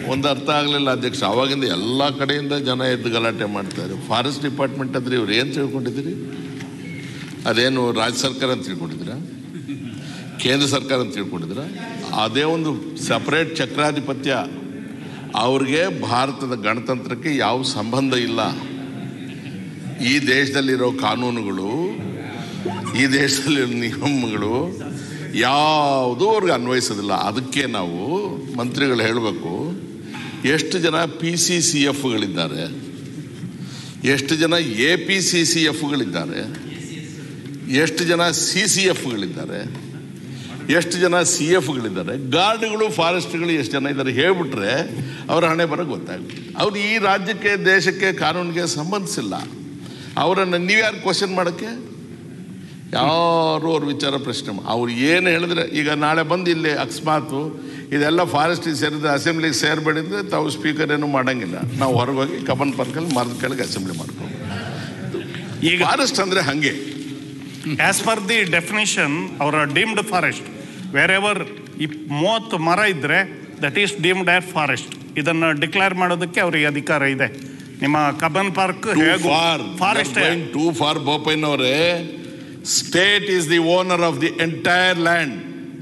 ಒಂದು ಅರ್ಥ ಆಗಲಿಲ್ಲ ಅಧ್ಯಕ್ಷ ಅವಾಗಿಂದ ಎಲ್ಲ ಕಡೆಯಿಂದ ಜನ ಎದ್ದು ಗಲಾಟೆ ಮಾಡ್ತಾರೆ ಫಾರೆಸ್ಟ್ ಡಿಪಾರ್ಟ್ಮೆಂಟ್ ಅಂದ್ರೆ ಇವ್ರು ಏನು ತಿಳ್ಕೊಂಡಿದ್ದೀರಿ ಅದೇನು ರಾಜ್ಯ ಸರ್ಕಾರ ಅಂತ ತಿಳ್ಕೊಂಡಿದ್ದೀರಾ ಕೇಂದ್ರ ಸರ್ಕಾರ ಅಂತ ತಿಳ್ಕೊಂಡಿದ್ದೀರಾ ಅದೇ ಒಂದು ಸಪರೇಟ್ ಚಕ್ರಾಧಿಪತ್ಯ ಅವ್ರಿಗೆ ಭಾರತದ ಗಣತಂತ್ರಕ್ಕೆ ಯಾವ ಸಂಬಂಧ ಇಲ್ಲ ಈ ದೇಶದಲ್ಲಿರೋ ಕಾನೂನುಗಳು ಈ ದೇಶದಲ್ಲಿರೋ ನಿಯಮಗಳು ಯಾವುದೂ ಅವ್ರಿಗೆ ಅನ್ವಯಿಸೋದಿಲ್ಲ ಅದಕ್ಕೆ ನಾವು ಮಂತ್ರಿಗಳು ಹೇಳಬೇಕು ಎಷ್ಟು ಜನ ಪಿ ಸಿ ಸಿ ಎಫ್ಗಳಿದ್ದಾರೆ ಎಷ್ಟು ಜನ ಎ ಪಿ ಸಿ ಸಿ ಎಫ್ಗಳಿದ್ದಾರೆ ಎಷ್ಟು ಜನ ಸಿ ಸಿ ಎಫ್ಗಳಿದ್ದಾರೆ ಎಷ್ಟು ಜನ ಸಿ ಎಫ್ಗಳಿದ್ದಾರೆ ಗಾರ್ಡ್ಗಳು ಫಾರೆಸ್ಟ್ಗಳು ಎಷ್ಟು ಜನ ಇದ್ದಾರೆ ಹೇಳ್ಬಿಟ್ರೆ ಅವ್ರ ಹಣೆ ಬರೋ ಗೊತ್ತಾಗುತ್ತೆ ಅವ್ರು ಈ ರಾಜ್ಯಕ್ಕೆ ದೇಶಕ್ಕೆ ಕಾನೂನಿಗೆ ಸಂಬಂಧಿಸಿಲ್ಲ ಅವರನ್ನು ನೀವ್ಯಾರು ಕ್ವಶನ್ ಮಾಡೋಕ್ಕೆ ಯಾರು ಅವ್ರ ವಿಚಾರ ಪ್ರಶ್ನೆ ಮಾ- ಅವ್ರು ಏನು ಹೇಳಿದ್ರೆ ಈಗ ನಾಳೆ ಬಂದು ಇಲ್ಲಿ ಅಕಸ್ಮಾತು ಇದೆಲ್ಲ ಫಾರೆಸ್ಟಿಗೆ ಸೇರಿದ್ರೆ ಅಸೆಂಬ್ಲಿಗೆ ಸೇರಬೇಡಿದ್ರೆ ತಾವು ಸ್ಪೀಕರ್ ಏನು ಮಾಡಂಗಿಲ್ಲ ನಾವು ಹೊರಗೋಗಿ ಕಬ್ಬನ್ ಪಾರ್ಕಲ್ಲಿ ಮರದ ಕೆಳಗೆ ಅಸೆಂಬ್ಲಿ ಮಾಡ್ಕೊಂಡು ಈಗ ಫಾರೆಸ್ಟ್ ಅಂದರೆ ಹಾಗೆ ಆಸ್ ಪರ್ ದಿ ಡೆಫಿನೇಷನ್ ಅವರ ಡೀಮ್ಡ್ ಫಾರೆಸ್ಟ್ ವೇರ್ ಎವರ್ ಈ ಮೂವತ್ತು ಮರ ಇದ್ರೆ that is deemed as forest ಇದನ್ನ ಡಿಕ್ಲೇರ್ ಮಾಡೋದಕ್ಕೆ ಅವರಿಗೆ ಅಧಿಕಾರ ಇದೆ ನಿಮ್ಮ Cubbon park too far forest too far ಬೋಪಯ್ಯನವರೇ state is the owner of the entire land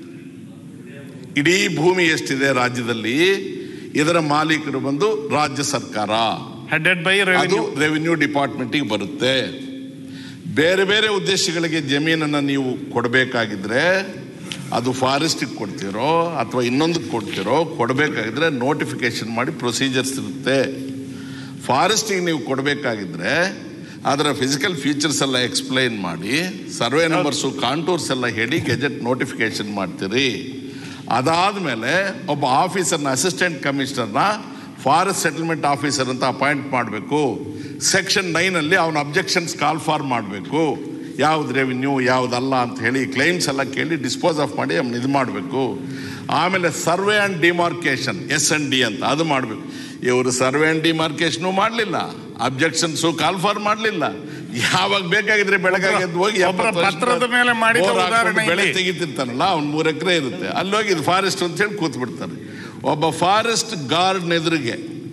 ಇಡೀ ಭೂಮಿ ಎಷ್ಟಿದೆ ರಾಜ್ಯದಲ್ಲಿ ಇದರ ಮಾಲೀಕರು ಬಂದು ರಾಜ್ಯ ಸರ್ಕಾರ ಹೆಡೆಡ್ ಬೈ ಅದು ರೆವೆನ್ಯೂ ರೆವಿನ್ಯೂ ಡಿಪಾರ್ಟ್ಮೆಂಟಿಗೆ ಬರುತ್ತೆ ಬೇರೆ ಬೇರೆ ಉದ್ದೇಶಗಳಿಗೆ ಜಮೀನನ್ನು ನೀವು ಕೊಡಬೇಕಾಗಿದ್ರೆ ಅದು ಫಾರೆಸ್ಟಿಗೆ ಕೊಡ್ತೀರೋ ಅಥವಾ ಇನ್ನೊಂದಕ್ಕೆ ಕೊಡ್ತೀರೋ ಕೊಡಬೇಕಾಗಿದ್ರೆ ನೋಟಿಫಿಕೇಶನ್ ಮಾಡಿ ಪ್ರೊಸೀಜರ್ಸ್ ಇರುತ್ತೆ ಫಾರೆಸ್ಟಿಗೆ ನೀವು ಕೊಡಬೇಕಾಗಿದ್ರೆ ಅದರ ಫಿಸಿಕಲ್ ಫೀಚರ್ಸ್ ಎಲ್ಲ ಎಕ್ಸ್ಪ್ಲೈನ್ ಮಾಡಿ ಸರ್ವೆ ನಂಬರ್ಸು ಕಾಂಟೂರ್ಸ್ ಎಲ್ಲ ಹೇಳಿ ಗೆಜೆಟ್ ನೋಟಿಫಿಕೇಶನ್ ಮಾಡ್ತೀರಿ ಅದಾದಮೇಲೆ ಒಬ್ಬ ಆಫೀಸರ್ನ ಅಸಿಸ್ಟೆಂಟ್ ಕಮಿಷನರ್ನ ಫಾರೆಸ್ಟ್ ಸೆಟಲ್ಮೆಂಟ್ ಆಫೀಸರ್ ಅಂತ ಅಪಾಯಿಂಟ್ ಮಾಡಬೇಕು ಸೆಕ್ಷನ್ ನೈನಲ್ಲಿ ಅವನ ಅಬ್ಜೆಕ್ಷನ್ಸ್ ಕಾಲ್ ಫಾರ್ ಮಾಡಬೇಕು ಯಾವ್ದು ರೆವಿನ್ಯೂ ಯಾವುದಲ್ಲ ಅಂತ ಹೇಳಿ ಕ್ಲೈಮ್ಸ್ ಎಲ್ಲ ಕೇಳಿ ಡಿಸ್ಪೋಸ್ ಆಫ್ ಮಾಡಿ ಅವ್ನು ಇದು ಮಾಡಬೇಕು ಆಮೇಲೆ survey and demarcation S N D ಅಂತ ಅದು ಮಾಡಬೇಕು ಇವರು ಸರ್ವೆ ಆ್ಯಂಡ್ ಡಿಮಾರ್ಕೇಶನು ಮಾಡಲಿಲ್ಲ ಅಬ್ಜೆಕ್ಷನ್ಸು ಕಾಲ್ ಫಾರ್ ಮಾಡಲಿಲ್ಲ ಯಾವಾಗ ಬೇಕಾಗಿದ್ರೆ ಬೆಳಗಾಗಿ ಎದ್ದು ಹೋಗಿ ಒಬ್ಬರ ಎಪ್ಪತ್ತು ವರ್ಷದ ಪತ್ರದ ಮೇಲೆ ಮಾಡಿದ ಬೋರ್ ಹಾಕ್ಕೊಂಡು ಉದಾಹರಣೆ ಬೆಳೆ ಇಲ್ಲಿ. ತೆಗಿತಿರ್ತಾನಲ್ಲ ಅವ್ನು ಮೂರು ಎಕರೆ ಇರುತ್ತೆ ಅಲ್ಲೋಗಿ ಇದು ಫಾರೆಸ್ಟ್ ಅಂತ ಹೇಳಿ ಕೂತ್ ಬಿಡ್ತಾರೆ ಒಬ್ಬ ಫಾರೆಸ್ಟ್ ಗಾರ್ಡ್ ಎದುರಿಗೆ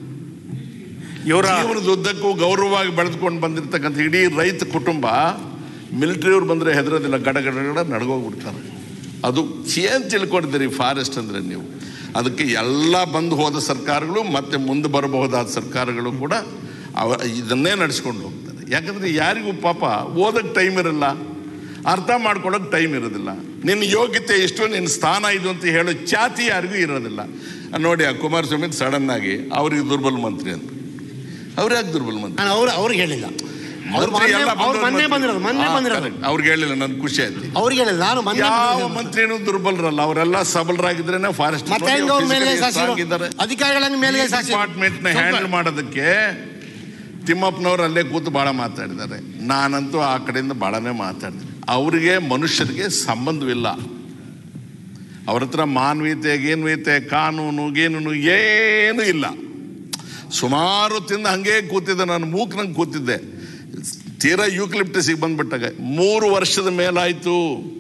ಇವರ ಜೀವನದ ಉದ್ದಕ್ಕೂ ಗೌರವವಾಗಿ ಬೆಳೆದುಕೊಂಡು ಬಂದಿರತಕ್ಕಂಥ ಇಡೀ ರೈತ ಕುಟುಂಬ ಮಿಲಿಟರಿಯವ್ರು ಬಂದರೆ ಹೆದರೋದಿಲ್ಲ ಗಡ ಗಡ ಗಡ ನಡ್ಗೋಗ್ಬಿಡ್ತಾರೆ ಅದು ಏನ್ ತಿಳ್ಕೊಂಡಿದ್ದೀರಿ ಫಾರೆಸ್ಟ್ ಅಂದರೆ ನೀವು ಅದಕ್ಕೆ ಎಲ್ಲ ಬಂದು ಹೋದ ಸರ್ಕಾರಗಳು ಮತ್ತೆ ಮುಂದೆ ಬರಬಹುದಾದ ಸರ್ಕಾರಗಳು ಕೂಡ ಅವ ಇದನ್ನೇ ನಡೆಸ್ಕೊಂಡು ಹೋಗ್ತಾರೆ ಯಾಕಂದ್ರೆ ಯಾರಿಗೂ ಪಾಪ ಓದಕ್ಕೆ ಟೈಮ್ ಇರಲ್ಲ ಅರ್ಥ ಮಾಡ್ಕೊಳ್ಳೋಕೆ ಟೈಮ್ ಇರೋದಿಲ್ಲ ನಿನ್ನ ಯೋಗ್ಯತೆ ಎಷ್ಟು ನಿನ್ನ ಸ್ಥಾನ ಇದು ಅಂತ ಹೇಳೋ ಚಾತಿ ಯಾರಿಗೂ ಇರೋದಿಲ್ಲ ನೋಡಿ ಆ ಕುಮಾರಸ್ವಾಮಿ ಸಡನ್ ಆಗಿ ಅವ್ರಿಗೆ ದುರ್ಬಲ ಮಂತ್ರಿ ಅಂತ ಅವ್ರು ಯಾಕೆ ದುರ್ಬಲ ಮಂತ್ರಿ ನಾನು ಅವ್ರು ಅವ್ರಿಗೆ ಹೇಳಿಲ್ಲ ಅವ್ರು ಮಂತ್ರಿ ಮೊನ್ನೆ ಎಲ್ಲ ಅವ್ರು ಬಂದವ್ರು ಮೊನ್ನೆ ಮಂತ್ರಿ. ಬಂದಿರೋದು ಮೊನ್ನೆ ಹಾ, ಬಂದಿರೋದು correct. ಅವ್ರಿಗೆ ಹೇಳಿಲ್ಲ ನನ್ಗೆ ಖುಷಿ ಆಯ್ತು ಅವ್ರಿಗೆ ಹೇಳಿಲ್ಲ ನಾನು ಮೊನ್ನೆ ಯಾವ ಬಂದಿರೋದು. ಮಂತ್ರಿನೂ ದುರ್ಬಲರಲ್ಲ ಅವರೆಲ್ಲ ಸಬಲರಾಗಿದ್ರೇನೆ ಫಾರೆಸ್ಟ್ ಮತ್ತೆ ಹೆಂಗ್ ಅವ್ರ ಮೇಲೆ ಇದ್ದಾರೆ ಅಧಿಕಾರಿಗಳ ಮೇಲೆ ಡಿಪಾರ್ಟ್ಮೆಂಟ್ ನ ಹ್ಯಾಂಡಲ್ ಮಾಡೋದಕ್ಕೆ ತಿಮ್ಮಪ್ಪನವ್ರು ಅಲ್ಲೇ ಕೂತು ಬಹಳ ಮಾತಾಡಿದ್ದಾರೆ ನಾನಂತೂ ಆ ಕಡೆಯಿಂದ ಬಹಳನೇ ಮಾತಾಡಿದೆ ಅವರಿಗೆ ಮನುಷ್ಯರಿಗೆ ಸಂಬಂಧವಿಲ್ಲ ಅವ್ರ ಹತ್ರ ಮಾನವೀಯತೆ ಗೇನ್ವೀಯತೆ ಕಾನೂನು ಗೇನೂನು ಏನೂ ಇಲ್ಲ ಸುಮಾರು ತಿಂದು ಹಂಗೆ ಕೂತಿದ್ದೆ ನಾನು ಮೂಕ್ನಂಗೆ ಕೂತಿದ್ದೆ ತೀರಾ ಯೂಕ್ಲಿಪ್ಟಸಿಗೆ ಬಂದ್ಬಿಟ್ಟಾಗ ಮೂರು ವರ್ಷದ ಮೇಲಾಯ್ತು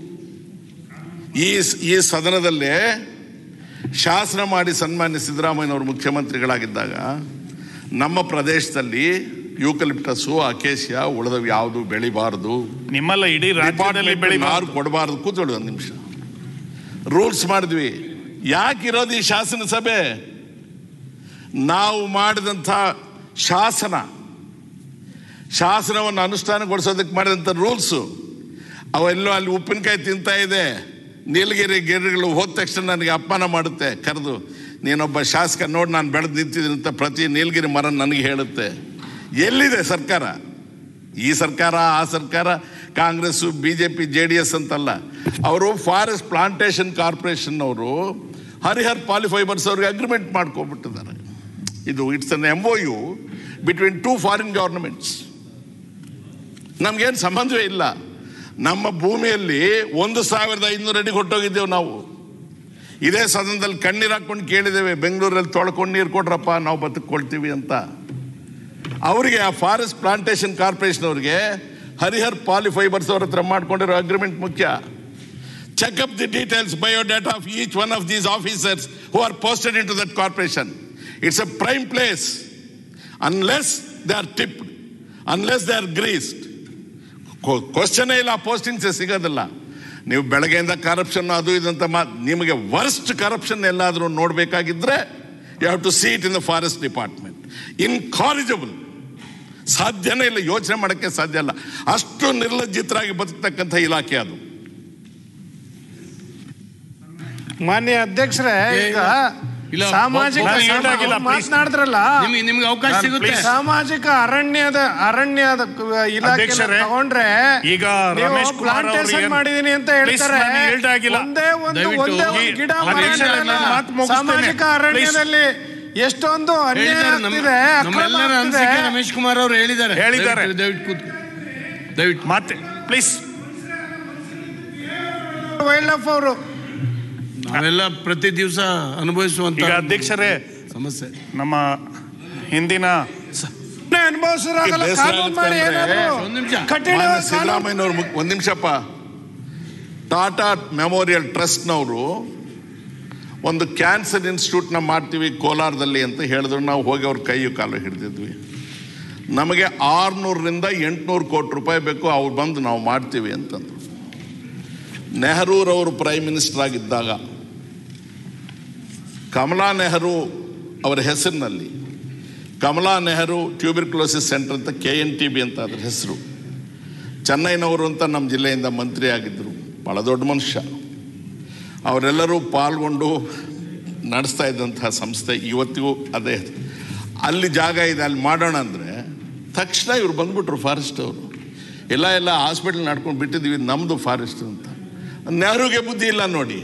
ಈ ಈ ಸದನದಲ್ಲೇ ಶಾಸನ ಮಾಡಿ ಸನ್ಮಾನ್ಯ ಸಿದ್ದರಾಮಯ್ಯನವರು ಮುಖ್ಯಮಂತ್ರಿಗಳಾಗಿದ್ದಾಗ ನಮ್ಮ ಪ್ರದೇಶದಲ್ಲಿ ಯೂಕಲಿಪ್ಟಸ್ಸು ಅಕೇಶಿಯಾ ಉಳಿದವು ಯಾವುದು ಬೆಳಿಬಾರದು ನಿಮ್ಮಲ್ಲ ಇಡೀ ರಾಜ್ಯದಲ್ಲಿ ಬೆಳಿ ಯಾರು ಕೊಡಬಾರದು ಕೂತ್ಕೊಳ್ಳಿ ಒಂದು ನಿಮಿಷ ರೂಲ್ಸ್ ಮಾಡಿದ್ವಿ ಯಾಕಿರೋದು ಈ ಶಾಸನ ಸಭೆ ನಾವು ಮಾಡಿದಂಥ ಶಾಸನ ಶಾಸನವನ್ನು ಅನುಷ್ಠಾನಗೊಳಿಸೋದಕ್ಕೆ ಮಾಡಿದಂಥ ರೂಲ್ಸು ಅವೆಲ್ಲೋ ಅಲ್ಲಿ ಉಪ್ಪಿನಕಾಯಿ ತಿಂತಾ ಇದೆ ನೀಲಗಿರಿ ಗಿರಿಗಳು ಹೋದ ತಕ್ಷಣ ನನಗೆ ಅಪಮಾನ ಮಾಡುತ್ತೆ ಕರೆದು ನೀನೊಬ್ಬ ಶಾಸಕ ನೋಡಿ ನಾನು ಬೆಳೆದು ನಿಂತಿದ್ದೀನಿ ಅಂತ ಪ್ರತಿ ನೀಲಗಿರಿ ಮರ ನನಗೆ ಹೇಳುತ್ತೆ ಎಲ್ಲಿದೆ ಸರ್ಕಾರ ಈ ಸರ್ಕಾರ ಆ ಸರ್ಕಾರ Congress B J P J D S ಅಂತಲ್ಲ ಅವರು ಫಾರೆಸ್ಟ್ ಪ್ಲಾಂಟೇಶನ್ ಕಾರ್ಪೊರೇಷನ್ ಅವರು ಹರಿಹರ್ ಪಾಲಿಫೈಬರ್ಸ್ ಅವ್ರಿಗೆ ಅಗ್ರಿಮೆಂಟ್ ಮಾಡ್ಕೊಬಿಟ್ಟಿದ್ದಾರೆ ಇದು it's an M O U between two foreign governments ನಮ್ಗೇನು ಸಂಬಂಧವೇ ಇಲ್ಲ ನಮ್ಮ ಭೂಮಿಯಲ್ಲಿ ಒಂದು ಸಾವಿರದ ಐನೂರು ಅಡಿ ಹೊಟ್ಟೋಗಿದ್ದೇವೆ ನಾವು ಇದೇ ಸದನದಲ್ಲಿ ಕಣ್ಣೀರು ಹಾಕೊಂಡು ಕೇಳಿದ್ದೇವೆ ಬೆಂಗಳೂರಲ್ಲಿ ತೊಳ್ಕೊಂಡು ನೀರು ಕೊಡ್ರಪ್ಪ ನಾವು ಬದುಕೊಳ್ತೀವಿ ಅಂತ ಅವರಿಗೆ ಆ ಫಾರೆಸ್ಟ್ ಪ್ಲಾಂಟೇಶನ್ ಕಾರ್ಪೊರೇಷನ್ ಅವರಿಗೆ ಹರಿಹರ್ ಪಾಲಿಫೈಬರ್ಸ್ ಅವ್ರ ಹತ್ರ ಮಾಡ್ಕೊಂಡಿರೋ ಅಗ್ರಿಮೆಂಟ್ ಮುಖ್ಯ check up the details biodata of each one of these officers who are posted in to that corporation it's a prime place unless they are tipped unless they are greased ಕ್ವಶನೇ ಇಲ್ಲ ಪೋಸ್ಟಿಂಗ್ಸೇ ಸಿಗೋದಿಲ್ಲ ನೀವು ಬೆಳಗ್ಗೆಯಿಂದ corruption ಅದು ಇದಂತ ಮಾತು ನಿಮಗೆ ವರ್ಸ್ಟ್ ಕರಪ್ಷನ್ ಎಲ್ಲಾದರೂ ನೋಡಬೇಕಾಗಿದ್ರೆ you have to see it in the forest department incorrigible ಸಾಧ್ಯನೇ ಇಲ್ಲ ಯೋಚನೆ ಮಾಡೋಕ್ಕೆ ಸಾಧ್ಯ ಇಲ್ಲ ಅಷ್ಟು ನಿರ್ಲಜ್ಜಿತರಾಗಿ ಬದುಕ್ತಕ್ಕಂಥ ಇಲಾಖೆ ಅದು ಮಾನ್ಯ ಅಧ್ಯಕ್ಷರೇ ಈಗ ಇಲ್ಲ, ಸಾಮಾಜಿಕ ನಾನು ಸಮ- ಹೇಳ್ದಾಗಿಲ್ಲ, please. ಮಾತನಾಡಿದ್ರಲ್ಲ ನಿಮ್ಗೆ ನಿಮ್ಗೆ ಅವಕಾಶ ನಾನು ಸಿಗುತ್ತೆ please. ಸಾಮಾಜಿಕ ಅರಣ್ಯದ ಅರಣ್ಯದ ಇಲಾಖೆ ಅಧ್ಯಕ್ಷರೇ, ತಗೊಂಡ್ರೆ ಈಗ ನೀವು ರಮೇಶ್ ಕುಮಾರ್ ಅವರು plantation ಏನ್- ಮಾಡಿದೀನಿ ಅಂತ Please, ಹೇಳ್ತಾರೆ ನಾನು ಹೇಳ್ದಾಗಿಲ್ಲ. ಒಂದೇ ಒಂದು ದಯವಿಟ್ಟು ಒಂದೇ ಒಂದು ಈ- ಗಿಡ ಮರ ಅಧ್ಯಕ್ಷರೇ, ನೆಡಲ್ಲ. ನನ್ನ ಮಾತು ಮುಗಿಸ್ತೇನೆ. ಸಾಮಾಜಿಕ ಅರಣ್ಯದಲ್ಲಿ ಎಷ್ಟೊಂದು ಅನ್ಯಾಯ ಹೇಳಿದ್ದಾರೆ ನಮ್ಮ ಆಗ್ತಿದೆ ಅಕ್ರಮ ನಮ್ಮೆಲ್ಲರ ಆಗ್ತಿದೆ. ಅನಿಸಿಕೆ ರಮೇಶ್ ಕುಮಾರ್ ಅವರು ಹೇಳಿದ್ದಾರೆ ಹೇಳಿದ್ದಾರೆ. ದಯವಿಟ್ಟು- ದಯವಿಟ್ಟು ಕೂತ್ಕೊ. ದಯವಿಟ್ಟು ಮತ್ತೆ ಪ್ಲೀಸ್ ವೈಲ್ಡ್ ಲೈಫ್ ಅವರು ನಾವೆಲ್ಲ ಪ್ರತಿ ದಿವಸ ಅನುಭವಿಸುವಂತ ಈಗ ಅಧ್ಯಕ್ಷರೇ ಸಮಸ್ಯೆ ನಮ್ಮ ಹಿಂದಿನ ಸ- ಅನುಭವಿಸೋರಾಗಲ್ಲ ಬೇಸರ ಕಾನೂನು ಮಾಡಿ ಆಗುತ್ತೆ ಅಂದ್ರೆ ಏನಾದ್ರು ಒಂದ್ ನಿಮಿಷ. ಕಠಿಣ ಮಾನ್ಯ ಕಾನೂನು ಸಿದ್ದರಾಮಯ್ಯನವ್ರು ಮುಗ್- ಒಂದ್ ನಿಮಿಷಪ್ಪ ಟಾಟಾ ಮೆಮೋರಿಯಲ್ ಟ್ರಸ್ಟ್ನವರು ಒಂದು ಕ್ಯಾನ್ಸರ್ ಇನ್ಸ್ಟಿಟ್ಯೂಟ್ನ ಮಾಡ್ತೀವಿ ಕೋಲಾರದಲ್ಲಿ ಅಂತ ಹೇಳಿದ್ರು ನಾವು ಹೋಗಿ ಅವ್ರ ಕೈ ಕಾಲು ಹಿಡಿದಿದ್ವಿ ನಮಗೆ ಆರ್ನೂರರಿಂದ ಎಂಟುನೂರು ಕೋಟಿ ರೂಪಾಯಿ ಬೇಕು ಅವ್ರು ಬಂದು ನಾವು ಮಾಡ್ತೀವಿ ಅಂತಂದ್ರು ನೆಹರೂರವರು ಪ್ರೈಮ್ ಮಿನಿಸ್ಟರ್ ಆಗಿದ್ದಾಗ ಕಮಲಾ ನೆಹರು ಅವರ ಹೆಸರಿನಲ್ಲಿ ಕಮಲಾ ನೆಹರು ಟ್ಯೂಬಿರ್ಕ್ಲೋಸಿಸ್ ಸೆಂಟರ್ ಅಂತ ಕೆ ಎನ್ ಟಿ ಬಿ ಅಂತ ಅದ್ರ ಹೆಸರು ಚೆನ್ನೈನವರು ಅಂತ ನಮ್ಮ ಜಿಲ್ಲೆಯಿಂದ ಮಂತ್ರಿ ಆಗಿದ್ದರು ಭಾಳ ದೊಡ್ಡ ಮನುಷ್ಯ ಅವರೆಲ್ಲರೂ ಪಾಲ್ಗೊಂಡು ನಡೆಸ್ತಾ ಇದ್ದಂತಹ ಸಂಸ್ಥೆ ಇವತ್ತಿಗೂ ಅದೇ ಅಲ್ಲಿ ಜಾಗ ಇದೆ ಅಲ್ಲಿ ಮಾಡೋಣ ಅಂದರೆ ತಕ್ಷಣ ಇವ್ರು ಬಂದ್ಬಿಟ್ರು ಫಾರೆಸ್ಟ್ ಅವರು ಎಲ್ಲ ಎಲ್ಲ ಹಾಸ್ಪಿಟಲ್ ನಡ್ಕೊಂಡು ಬಿಟ್ಟಿದ್ದೀವಿ ನಮ್ಮದು ಫಾರೆಸ್ಟ್ ಅಂತ ನೆಹರುಗೆ ಬುದ್ಧಿ ಇಲ್ಲ ನೋಡಿ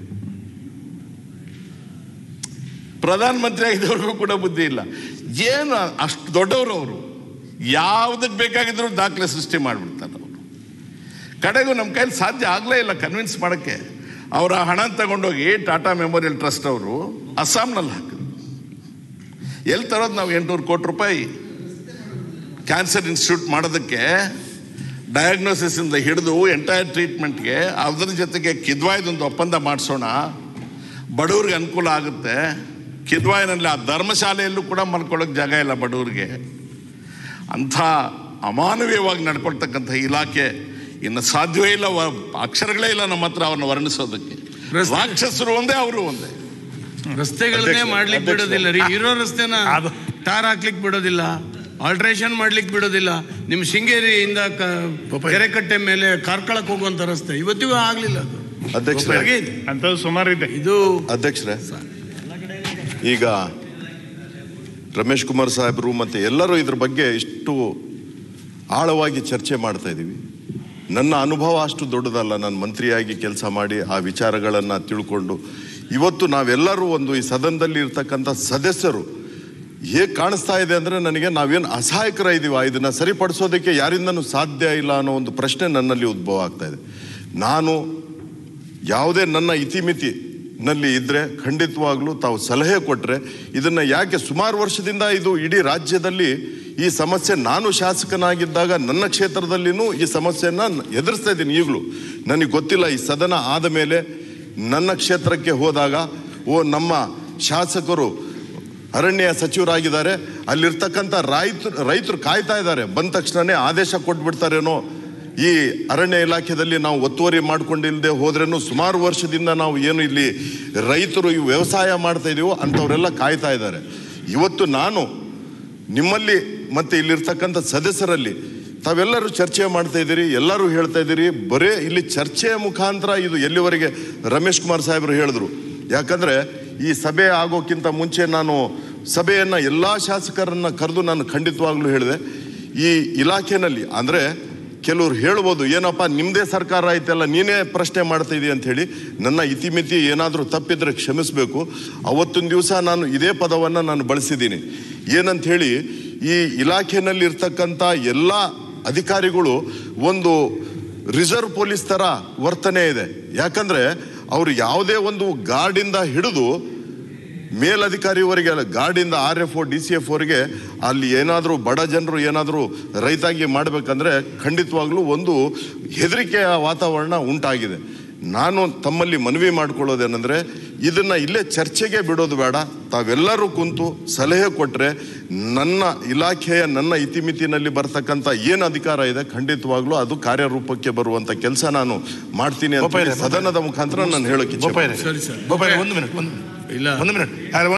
ಪ್ರಧಾನಮಂತ್ರಿ ಆಗಿದ್ದವ್ರಿಗೂ ಕೂಡ ಬುದ್ಧಿ ಇಲ್ಲ ಏನು ಅಷ್ಟು ದೊಡ್ಡವರು ಅವರು ಯಾವುದಕ್ಕೆ ಬೇಕಾಗಿದ್ರು ದಾಖಲೆ ಸೃಷ್ಟಿ ಮಾಡಿಬಿಡ್ತಾರೆ ಅವರು ಕಡೆಗೂ ನಮ್ಮ ಕೈಲಿ ಸಾಧ್ಯ ಆಗಲೇ ಇಲ್ಲ ಕನ್ವಿನ್ಸ್ ಮಾಡೋಕ್ಕೆ ಅವರ ಹಣ ತಗೊಂಡೋಗಿ ಟಾಟಾ ಮೆಮೋರಿಯಲ್ ಟ್ರಸ್ಟ್ ಅವರು ಅಸ್ಸಾಂನಲ್ಲಿ ಹಾಕಿದ್ರು ಎಲ್ಲಿ ತರೋದು ನಾವು ಎಂಟುನೂರು ಕೋಟಿ ರೂಪಾಯಿ ಕ್ಯಾನ್ಸರ್ ಇನ್ಸ್ಟಿಟ್ಯೂಟ್ ಮಾಡೋದಕ್ಕೆ ಡಯಾಗ್ನೋಸಿಸಿಂದ ಹಿಡಿದು ಎಂಟೈರ್ ಟ್ರೀಟ್ಮೆಂಟ್ಗೆ ಅದ್ರ ಜೊತೆಗೆ ಕಿದ್ವಾಯ್ದೊಂದು ಒಪ್ಪಂದ ಮಾಡಿಸೋಣ ಬಡವ್ರಿಗೆ ಅನುಕೂಲ ಆಗುತ್ತೆ ಕಿದ್ವಾಯಿನಲ್ಲಿ ಆ ಧರ್ಮಶಾಲೆಯಲ್ಲೂ ಕೂಡ ಮಲ್ಕೊಳ್ಳೋಕೆ ಜಾಗ ಇಲ್ಲ ಬಡವ್ರಿಗೆ ಅಂಥ ಅಮಾನವೀಯವಾಗಿ ನಡ್ಕೊಳ್ತಕ್ಕಂಥ ಇಲಾಖೆ ಇನ್ನು ಸಾಧ್ಯವೇ ಇಲ್ಲ ವ- ಅಕ್ಷರಗಳೇ ಇಲ್ಲ ನಮ್ಮ ಹತ್ರ ಅವ್ರನ್ನ ವರ್ಣಿಸೋದಕ್ಕೆ ರಸ್ತೆ- ರಾಕ್ಷಸರು ಒಂದೇ ಅವರು ಒಂದೇ ರಸ್ತೆಗಳನ್ನೇ ಅಧ್ಯಕ್ಷ- ಮಾಡ್ಲಿಕ್ಕೆ ಅಧ್ಯಕ್ಷ. ಬಿಡೋದಿಲ್ಲ ರೀ ಇರೋ ರಸ್ತೆನ ಅದು- ಟಾರ್ ಹಾಕ್ಲಿಕ್ಕೆ ಬಿಡೋದಿಲ್ಲ ಆಲ್ಟ್ರೇಷನ್ ಮಾಡ್ಲಿಕ್ಕೆ ಬಿಡೋದಿಲ್ಲ ನಿಮ್ಮ ಶೃಂಗೇರಿಯಿಂದ ಕ- ಕೆರೆಕಟ್ಟೆ ಮೇಲೆ ಕಾರ್ಕಳಕ್ಕೆ ಹೋಗುವಂತ ರಸ್ತೆ ಇವತ್ತಿಗೂ ಆಗ್ಲಿಲ್ಲ ಅದು ಅಧ್ಯಕ್ಷರೇ ಹಾಗೆ ಇದೆ. ಅಂಥದ್ದು ಸುಮಾರು ಇದೆ ಇದು ಅಧ್ಯಕ್ಷರೇ ಈಗ ರಮೇಶ್ ಕುಮಾರ್ ಸಾಹೇಬರು ಮತ್ತು ಎಲ್ಲರೂ ಇದ್ರ ಬಗ್ಗೆ ಇಷ್ಟು ಆಳವಾಗಿ ಚರ್ಚೆ ಮಾಡ್ತಾ ಇದ್ದೀವಿ ನನ್ನ ಅನುಭವ ಅಷ್ಟು ದೊಡ್ಡದಲ್ಲ ನಾನು ಮಂತ್ರಿಯಾಗಿ ಕೆಲಸ ಮಾಡಿ ಆ ವಿಚಾರಗಳನ್ನು ತಿಳ್ಕೊಂಡು ಇವತ್ತು ನಾವೆಲ್ಲರೂ ಒಂದು ಈ ಸದನದಲ್ಲಿ ಇರ್ತಕ್ಕಂಥ ಸದಸ್ಯರು ಹೇಗೆ ಕಾಣಿಸ್ತಾ ಇದೆ ಅಂದರೆ ನನಗೆ ನಾವೇನು ಅಸಹಾಯಕರ ಇದ್ದೀವ ಇದನ್ನು ಸರಿಪಡಿಸೋದಕ್ಕೆ ಯಾರಿಂದನೂ ಸಾಧ್ಯ ಇಲ್ಲ ಅನ್ನೋ ಒಂದು ಪ್ರಶ್ನೆ ನನ್ನಲ್ಲಿ ಉದ್ಭವ ಆಗ್ತಾ ಇದೆ ನಾನು ಯಾವುದೇ ನನ್ನ ಇತಿಮಿತಿ ನಲ್ಲಿ ಇದ್ರೆ ಖಂಡಿತವಾಗ್ಲೂ ತಾವು ಸಲಹೆ ಕೊಟ್ಟರೆ ಇದನ್ನ ಯಾಕೆ ಸುಮಾರು ವರ್ಷದಿಂದ ಇದು ಇಡೀ ರಾಜ್ಯದಲ್ಲಿ ಈ ಸಮಸ್ಯೆ ನಾನು ಶಾಸಕನಾಗಿದ್ದಾಗ ನನ್ನ ಕ್ಷೇತ್ರದಲ್ಲಿನೂ ಈ ಸಮಸ್ಯೆನ ಎದುರಿಸ್ತಾ ಇದ್ದೀನಿ ಈಗಲೂ ನನಗೆ ಗೊತ್ತಿಲ್ಲ ಈ ಸದನ ಆದ ಮೇಲೆ ನನ್ನ ಕ್ಷೇತ್ರಕ್ಕೆ ಹೋದಾಗ ಓ ನಮ್ಮ ಶಾಸಕರು ಅರಣ್ಯ ಸಚಿವರಾಗಿದ್ದಾರೆ ಅಲ್ಲಿರ್ತಕ್ಕಂಥ ರೈತರು ರೈತರು ಕಾಯ್ತಾ ಇದ್ದಾರೆ ಬಂದ ತಕ್ಷಣನೇ ಆದೇಶ ಕೊಟ್ಬಿಡ್ತಾರೇನೋ ಈ ಅರಣ್ಯ ಇಲಾಖೆಯಲ್ಲಿ ನಾವು ಒತ್ತುವರಿ ಮಾಡ್ಕೊಂಡಿಲ್ಲದೆ ಹೋದ್ರೇನು ಸುಮಾರು ವರ್ಷದಿಂದ ನಾವು ಏನು ಇಲ್ಲಿ ರೈತರು ಈ ವ್ಯವಸಾಯ ಮಾಡ್ತಾ ಇದೀವೋ ಅಂಥವರೆಲ್ಲ ಕಾಯ್ತಾ ಇದ್ದಾರೆ ಇವತ್ತು ನಾನು ನಿಮ್ಮಲ್ಲಿ ಮತ್ತೆ ಇಲ್ಲಿರ್ತಕ್ಕಂಥ ಸದಸ್ಯರಲ್ಲಿ ತಾವೆಲ್ಲರೂ ಚರ್ಚೆ ಮಾಡ್ತಾ ಇದ್ದೀರಿ ಎಲ್ಲರೂ ಹೇಳ್ತಾ ಇದ್ದೀರಿ ಬರೇ ಇಲ್ಲಿ ಚರ್ಚೆಯ ಮುಖಾಂತರ ಇದು ಎಲ್ಲಿವರೆಗೆ ರಮೇಶ್ ಕುಮಾರ್ ಸಾಹೇಬರು ಹೇಳಿದ್ರು ಯಾಕಂದ್ರೆ ಈ ಸಭೆ ಆಗೋಕ್ಕಿಂತ ಮುಂಚೆ ನಾನು ಸಭೆಯನ್ನ ಎಲ್ಲಾ ಶಾಸಕರನ್ನ ಕರೆದು ನಾನು ಖಂಡಿತವಾಗ್ಲೂ ಹೇಳಿದೆ ಈ ಇಲಾಖೆನಲ್ಲಿ ಅಂದ್ರೆ ಕೆಲವ್ರು ಹೇಳ್ಬೋದು ಏನಪ್ಪ ನಿಮ್ಮದೇ ಸರ್ಕಾರ ಐತಲ್ಲ ನೀನೇ ಪ್ರಶ್ನೆ ಮಾಡ್ತಾ ಇದೀಯ ಅಂತ ಹೇಳಿ ನನ್ನ ಇತಿಮಿತಿ ಏನಾದರೂ ತಪ್ಪಿದ್ರೆ ಕ್ಷಮಿಸಬೇಕು ಅವತ್ತೊಂದು ದಿವಸ ನಾನು ಇದೇ ಪದವನ್ನು ನಾನು ಬಳಸಿದ್ದೀನಿ ಏನಂತ ಹೇಳಿ ಈ ಇಲಾಖೆನಲ್ಲಿ ಇರ್ತಕ್ಕಂಥ ಎಲ್ಲ ಅಧಿಕಾರಿಗಳು ಒಂದು ರಿಸರ್ವ್ ಪೊಲೀಸ್ ಥರ ವರ್ತನೆ ಇದೆ ಯಾಕಂದ್ರೆ ಅವರು ಯಾವುದೇ ಒಂದು ಗಾರ್ಡಿಂದ ಹಿಡಿದು ಮೇಲಧಿಕಾರಿವರೆಗೆ ಅಲ್ಲ ಗಾರ್ಡಿಂದ R F O D C F ಅವರಿಗೆ ಅಲ್ಲಿ ಏನಾದರೂ ಬಡ ಜನರು ಏನಾದರೂ ರೈತಾಗಿ ಮಾಡಬೇಕಂದ್ರೆ ಖಂಡಿತವಾಗ್ಲೂ ಒಂದು ಹೆದರಿಕೆಯ ವಾತಾವರಣ ಉಂಟಾಗಿದೆ ನಾನು ತಮ್ಮಲ್ಲಿ ಮನವಿ ಮಾಡ್ಕೊಳ್ಳೋದೇನೆಂದರೆ ಇದನ್ನ ಇಲ್ಲೇ ಚರ್ಚೆಗೆ ಬಿಡೋದು ಬೇಡ ತಾವೆಲ್ಲರೂ ಕುಂತು ಸಲಹೆ ಕೊಟ್ರೆ ನನ್ನ ಇಲಾಖೆಯ ನನ್ನ ಇತಿಮಿತಿನಲ್ಲಿ ಬರ್ತಕ್ಕಂಥ ಏನು ಅಧಿಕಾರ ಇದೆ ಖಂಡಿತವಾಗ್ಲೂ ಅದು ಕಾರ್ಯರೂಪಕ್ಕೆ ಬರುವಂತ ಕೆಲಸ ನಾನು ಮಾಡ್ತೀನಿ ಅಂತ ಬೋಪಯ್ಯ, ಹೇಳಿ ಸದನದ ಮುಖಾಂತರ ನಾನು ಹೇಳೋಕೆ ಇಚ್ಛೆ ಬೋಪಯ್ಯ. ಸರಿ ಸರ್ ಬೋಪಯ್ಯ ಒಂದು ಮಿನಿಟ್ ಒಂದು ಇಲ್ಲ ಒಂದು ಮಿನಿಟ್